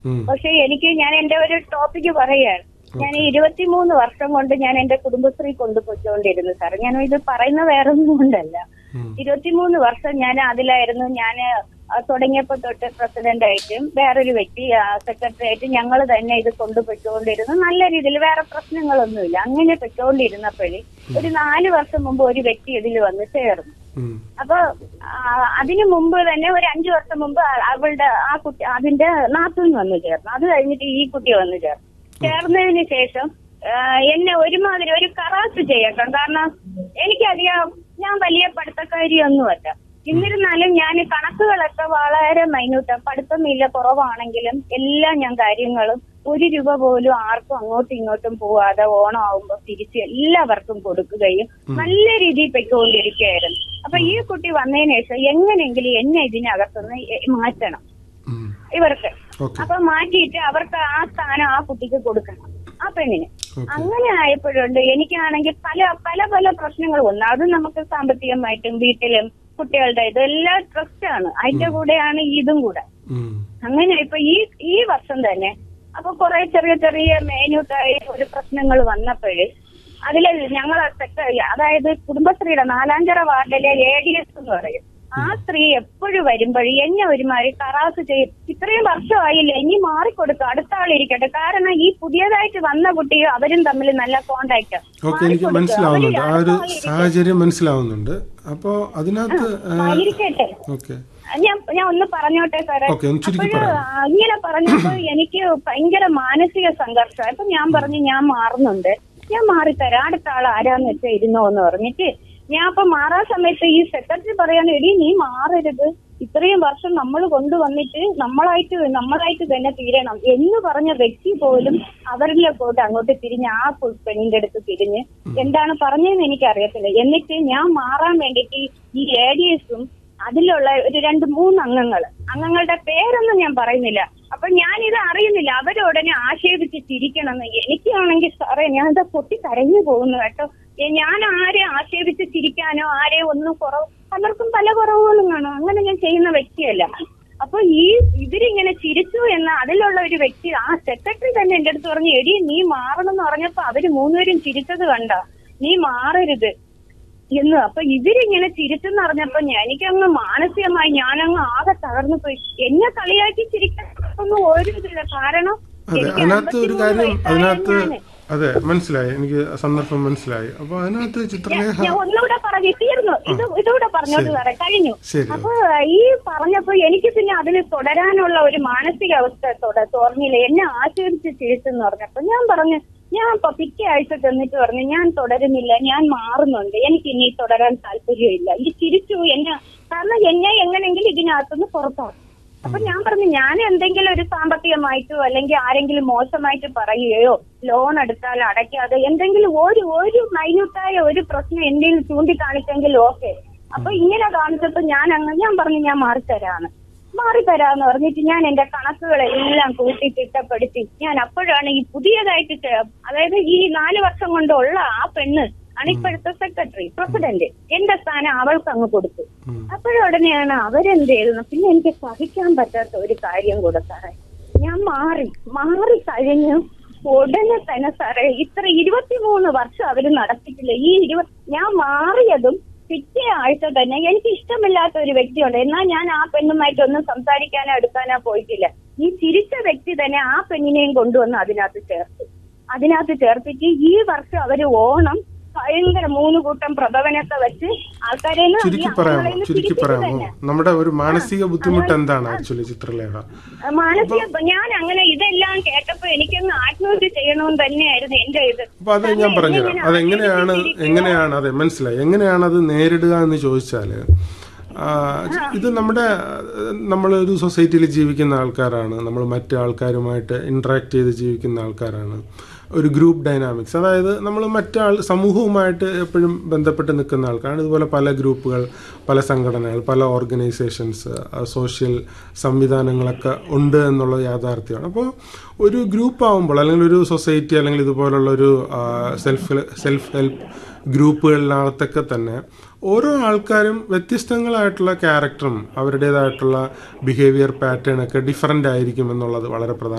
ഉം. പക്ഷെ എനിക്ക് ഞാൻ എന്റെ ഒരു ടോപ്പിക്ക് പറയുകയാണ് ഞാൻ ഇരുപത്തിമൂന്ന് വർഷം കൊണ്ട് ഞാൻ എന്റെ കുടുംബശ്രീ കൊണ്ടുപോയിക്കൊണ്ടിരുന്നു സാർ ഞാൻ ഇത് പറയുന്ന വേറൊന്നും കൊണ്ടല്ല ഉം. ഇരുപത്തിമൂന്ന് വർഷം ഞാൻ അതിലായിരുന്നു ഞാൻ തുടങ്ങിയപ്പോ തൊട്ട് പ്രസിഡന്റ് ആയിട്ടും വേറൊരു വ്യക്തി സെക്രട്ടറി ആയിട്ടും ഞങ്ങൾ തന്നെ ഇത് കൊണ്ടുപോയിക്കൊണ്ടിരുന്നു നല്ല രീതിയിൽ വേറെ പ്രശ്നങ്ങളൊന്നുമില്ല അങ്ങനെ പൊയ്ക്കൊണ്ടിരുന്നപ്പോഴേ ഒരു നാല് വർഷം മുമ്പ് ഒരു വ്യക്തി ഇതിൽ വന്ന് ചേർന്നു ഉം. അപ്പൊ ആ, അതിനു മുമ്പ് തന്നെ ഒരു അഞ്ചു വർഷം മുമ്പ് ആ- അവളുടെ ആ കുട്ടി അതിന്റെ നാത്തൂൻ വന്നു ചേർന്നു അത് കഴിഞ്ഞിട്ട് ഈ കുട്ടി വന്നു ചേർന്നു ചേർന്നതിന് ശേഷം ആ, എന്നെ ഒരുമാതിരി ഒരു കറാസ് ചെയ്യട്ടോ കാരണം എനിക്കറിയാം ഞാൻ വലിയ പഠിത്തക്കാരിയൊന്നുമല്ല എന്നിരുന്നാലും ഞാൻ കണക്കുകളൊക്കെ വളരെ മൈന്യൂട്ട് പഠിത്തമില്ല കുറവാണെങ്കിലും എല്ലാം ഞാൻ കാര്യങ്ങളും ഒരു രൂപ പോലും ആർക്കും അങ്ങോട്ടും ഇങ്ങോട്ടും പോവാതെ ഓണം ആവുമ്പോ തിരിച്ച് എല്ലാവർക്കും കൊടുക്കുകയും നല്ല രീതിയിൽ പൊയ്ക്കൊണ്ടിരിക്കുകയായിരുന്നു അപ്പൊ ഈ കുട്ടി വന്നതിന് ശേഷം എങ്ങനെയെങ്കിലും എന്നെ ഇതിനകത്തുനിന്ന് എ- മാറ്റണം ഉം. ഇവർക്ക് ഓക്കെ അപ്പൊ മാറ്റിയിട്ട് അവർക്ക് ആ സ്ഥാനം ആ കുട്ടിക്ക് കൊടുക്കണം ആ പെണ്ണിന് ഓക്കെ അങ്ങനെ ആയപ്പോഴുണ്ട് എനിക്കാണെങ്കിൽ പല പല പല പ്രശ്നങ്ങൾ വന്നു അത് നമുക്ക് സാമ്പത്തികമായിട്ടും വീട്ടിലും കുട്ടികളുടെ ഇതെല്ലാം ട്രസ്റ്റാണ് അതിന്റെ കൂടെയാണ് ഇതും കൂടെ ഉം. അങ്ങനെ ഇപ്പൊ ഈ ഈ വർഷം തന്നെ അപ്പൊ കുറെ ചെറിയ ചെറിയ മേനൂട്ടായ ഒരു പ്രശ്നങ്ങൾ വന്നപ്പോഴേ അതില് ഞങ്ങൾ അതായത് കുടുംബശ്രീയുടെ നാലാഞ്ചിറ വാർഡിലെ എ ഡി എസ് എന്ന് പറയും ആ സ്ത്രീ എപ്പോഴും വരുമ്പോഴും എന്നെ ഒരുമാതിരി കറാസ് ചെയ്യും ഇത്രയും വർഷമായില്ല ഇനി മാറിക്കൊടുക്കുക അടുത്ത ആളിരിക്കട്ടെ കാരണം ഈ പുതിയതായിട്ട് വന്ന കുട്ടിയും അവരും തമ്മിൽ നല്ല കോണ്ടാക്ട് ഓക്കെ എനിക്ക് മനസ്സിലാവുന്നുണ്ട് ആ ഒരു സാഹചര്യം മനസ്സിലാവുന്നുണ്ട് അപ്പോ അതിനകത്ത് ഇരിക്കട്ടെ ഓക്കെ ഞാൻ ഞാൻ ഒന്ന് പറഞ്ഞോട്ടെ സാറേ ഓക്കെ ഒന്ന് ചുരുക്കി അപ്പോഴ് പറയാം ഇങ്ങനെ പറഞ്ഞപ്പോ എനിക്ക് ഭയങ്കര മാനസിക സംഘർഷം അപ്പൊ ഞാൻ പറഞ്ഞു ഞാൻ മാറുന്നുണ്ട് ഞാൻ മാറിത്തരാം അടുത്ത ആൾ ആരാന്ന് വെച്ചാൽ ഇരുന്നോ എന്ന് പറഞ്ഞിട്ട് ഞാൻ അപ്പൊ മാറാൻ സമയത്ത് ഈ സെക്രട്ടറി പറയാണ് എടി നീ മാറരുത് ഇത്രയും വർഷം നമ്മൾ കൊണ്ടുവന്നിട്ട് നമ്മളായിട്ട് നമ്മളായിട്ട് തന്നെ തീരണം എന്ന് പറഞ്ഞ വ്യക്തി പോലും അവരിലെ പോയിട്ട് അങ്ങോട്ട് തിരിഞ്ഞ് ആ കു- പെണ്ണിന്റെ അടുത്ത് തിരിഞ്ഞ് എന്താണ് പറഞ്ഞതെന്ന് എനിക്കറിയത്തില്ല എന്നിട്ട് ഞാൻ മാറാൻ വേണ്ടിയിട്ട് ഈ എ ഡി എസും അതിലുള്ള ഒരു രണ്ട് മൂന്ന് അംഗങ്ങൾ അംഗങ്ങളുടെ പേരൊന്നും ഞാൻ പറയുന്നില്ല അപ്പൊ ഞാൻ ഇത് അറിയുന്നില്ല അവരുടനെ ആക്ഷേപിച്ച് ചിരിക്കണമെന്ന് എനിക്കാണെങ്കിൽ സാറേ ഞാൻ ഇത് പൊട്ടി കരഞ്ഞു പോകുന്നു കേട്ടോ ഏ, ഞാൻ ആരെ ആക്ഷേപിച്ച് ചിരിക്കാനോ ആരെ ഒന്നും കുറവ് പലർക്കും പല കുറവുകളും കാണും അങ്ങനെ ഞാൻ ചെയ്യുന്ന വ്യക്തിയല്ല അപ്പൊ ഈ ഇവരിങ്ങനെ ചിരിച്ചു എന്ന അതിലുള്ള ഒരു വ്യക്തി ആ സെക്രട്ടറി തന്നെ എന്റെ അടുത്ത് പറഞ്ഞു എടി നീ മാറണം എന്ന് പറഞ്ഞപ്പോ അവര് മൂന്നുപേരും ചിരിച്ചത് കണ്ട നീ മാറരുത് എന്ന് അപ്പൊ ഇവരിങ്ങനെ ചിരിച്ചെന്ന് അറിഞ്ഞപ്പോ ഞാൻ- എനിക്കങ്ങ് മാനസികമായി ഞാനങ്ങ് ആകെ തകർന്നു പോയി എന്നെ കളിയാക്കി ചിരിക്കാൻ ഒന്നും ഒരു ഇതില്ല കാരണം അതെ എനിക്ക് അതിനകത്ത് ഒരു 53 കാര്യം വയസ്സായ അതിനകത്ത് ഞാന്. അതെ മനസ്സിലായി എനിക്ക് സന്ദർഭം മനസ്സിലായി അപ്പൊ അതിനകത്ത് ചിത്രലേഖ ഞാൻ ഒന്നുകൂടെ പറഞ്ഞു തീർന്നു ഇത് ഇതുകൂടെ പറഞ്ഞോട്ട് ശരി. സാറേ കഴിഞ്ഞു ശരി അപ്പൊ ഈ പറഞ്ഞപ്പോ എനിക്ക് പിന്നെ അതിന് തുടരാനുള്ള ഒരു മാനസികാവസ്ഥ തൊട- തോന്നിയില്ല എന്നെ ആശ്വസിച്ച് ചിരിച്ചെന്ന് പറഞ്ഞപ്പോ ഞാൻ പറഞ്ഞു ഞാൻ ഇപ്പൊ പിറ്റേ ആഴ്ച ചെന്നിട്ട് പറഞ്ഞു ഞാൻ തുടരുന്നില്ല ഞാൻ മാറുന്നുണ്ട് എനിക്ക് ഇനി തുടരാൻ താല്പര്യമില്ല ഇത് ചിരിച്ചു എന്നെ കാരണം എന്നെ എങ്ങനെങ്കിലും ഇതിനകത്തുനിന്ന് പുറത്താക്കും അപ്പൊ ഞാൻ പറഞ്ഞു ഞാൻ എന്തെങ്കിലും ഒരു സാമ്പത്തികമായിട്ടോ അല്ലെങ്കിൽ ആരെങ്കിലും മോശമായിട്ട് പറയുകയോ ലോൺ എടുത്താൽ അടയ്ക്കാതെ എന്തെങ്കിലും ഒരു ഒരു മൈന്യൂട്ടായ ഒരു പ്രശ്നം എന്തെങ്കിലും ചൂണ്ടിക്കാണിച്ചെങ്കിൽ ഓക്കെ അപ്പൊ ഇങ്ങനെ കാണിച്ചപ്പോ ഞാൻ അങ്ങ് ഞാൻ പറഞ്ഞു ഞാൻ മാറിത്തരാന്ന് മാറിത്തരാന്ന് പറഞ്ഞിട്ട് ഞാൻ എന്റെ കണക്കുകളെല്ലാം കൂട്ടി തിട്ടപ്പെടുത്തി ഞാൻ അപ്പോഴാണ് ഈ പുതിയതായിട്ട് ചേ- അതായത് ഈ നാല് വർഷം കൊണ്ടുള്ള ആ പെണ്ണ് ആണ് ഇപ്പോഴത്തെ സെക്രട്ടറി പ്രസിഡന്റ് എന്റെ സ്ഥാനം അവൾക്ക് അങ്ങ് കൊടുത്തു ഉം. അപ്പോഴുടനെയാണ് അവരെന്ത് ചെയ്തത് പിന്നെ എനിക്ക് സഹിക്കാൻ പറ്റാത്ത ഒരു കാര്യം കൂടെ സാറേ ഞാൻ മാറി മാറി കഴിഞ്ഞു ഉടനെ തന്നെ സാറേ ഇത്ര ഇരുപത്തിമൂന്ന് വർഷം അവര് നടത്തിയിട്ടില്ല ഈ ഇരുപത് ഞാൻ മാറിയതും പിറ്റേ ആഴ്ച തന്നെ എനിക്ക് ഇഷ്ടമില്ലാത്ത ഒരു വ്യക്തിയുണ്ട് എന്നാൽ ഞാൻ ആ പെണ്ണുമായിട്ടൊന്നും സംസാരിക്കാനോ എടുക്കാനോ പോയിട്ടില്ല ഈ ചിരിച്ച വ്യക്തി തന്നെ ആ പെണ്ണിനെയും കൊണ്ടുവന്ന് അതിനകത്ത് ചേർത്തു അതിനകത്ത് ചേർത്തിട്ട് ഈ വർഷം അവര് ഓണം ഭയങ്കര മൂന്ന് കൂട്ടം പ്രഭവനൊക്കെ വെച്ച് ആൾക്കാരെ ചുരുക്കി പറയാമോ ചുരുക്കി പറയാമോ നമ്മുടെ ഒരു മാനസിക ബുദ്ധിമുട്ട് എന്താണ് ആക്ച്വലി ചിത്രലേഖ മാനസിക ഞാൻ അങ്ങനെ ഇതെല്ലാം കേട്ടപ്പോ എനിക്കൊന്ന് ആത്മഹത്യ ചെയ്യണമെന്ന് തന്നെയായിരുന്നു എന്റെ ഇത് അപ്പൊ അത് ഞാൻ പറഞ്ഞുതരാം അതെങ്ങനെയാണ് എങ്ങനെയാണ് അതെ മനസ്സിലായി എങ്ങനെയാണ് അത് നേരിടുക എന്ന് ചോദിച്ചാല് ആ, ഇത് നമ്മുടെ നമ്മളൊരു സൊസൈറ്റിയിൽ ജീവിക്കുന്ന ആൾക്കാരാണ് നമ്മൾ മറ്റു ആൾക്കാരുമായിട്ട് ഇന്ററാക്ട് ചെയ്ത് ജീവിക്കുന്ന ആൾക്കാരാണ് ഒരു ഗ്രൂപ്പ് ഡൈനാമിക്സ് അതായത് നമ്മൾ മറ്റാൾ സമൂഹവുമായിട്ട് എപ്പോഴും ബന്ധപ്പെട്ട് നിൽക്കുന്ന ആൾക്കാരാണ് ഇതുപോലെ പല ഗ്രൂപ്പുകൾ പല സംഘടനകൾ പല ഓർഗനൈസേഷൻസ് സോഷ്യൽ സംവിധാനങ്ങളൊക്കെ ഉണ്ട് എന്നുള്ള യാഥാർത്ഥ്യമാണ് അപ്പോൾ ഒരു ഗ്രൂപ്പ് ആവുമ്പോൾ അല്ലെങ്കിൽ ഒരു സൊസൈറ്റി അല്ലെങ്കിൽ ഇതുപോലുള്ള ഒരു സെൽഫ് സെൽഫ് ഹെൽപ്പ് ഗ്രൂപ്പുകളിനകത്തൊക്കെ തന്നെ ഓരോ ആൾക്കാരും വ്യത്യസ്തങ്ങളായിട്ടുള്ള ക്യാരക്ടറും അവരുടേതായിട്ടുള്ള ബിഹേവിയർ പാറ്റേൺ ഒക്കെ ഡിഫറൻ്റ് ആയിരിക്കും എന്നുള്ളത് വളരെ പ്രധാന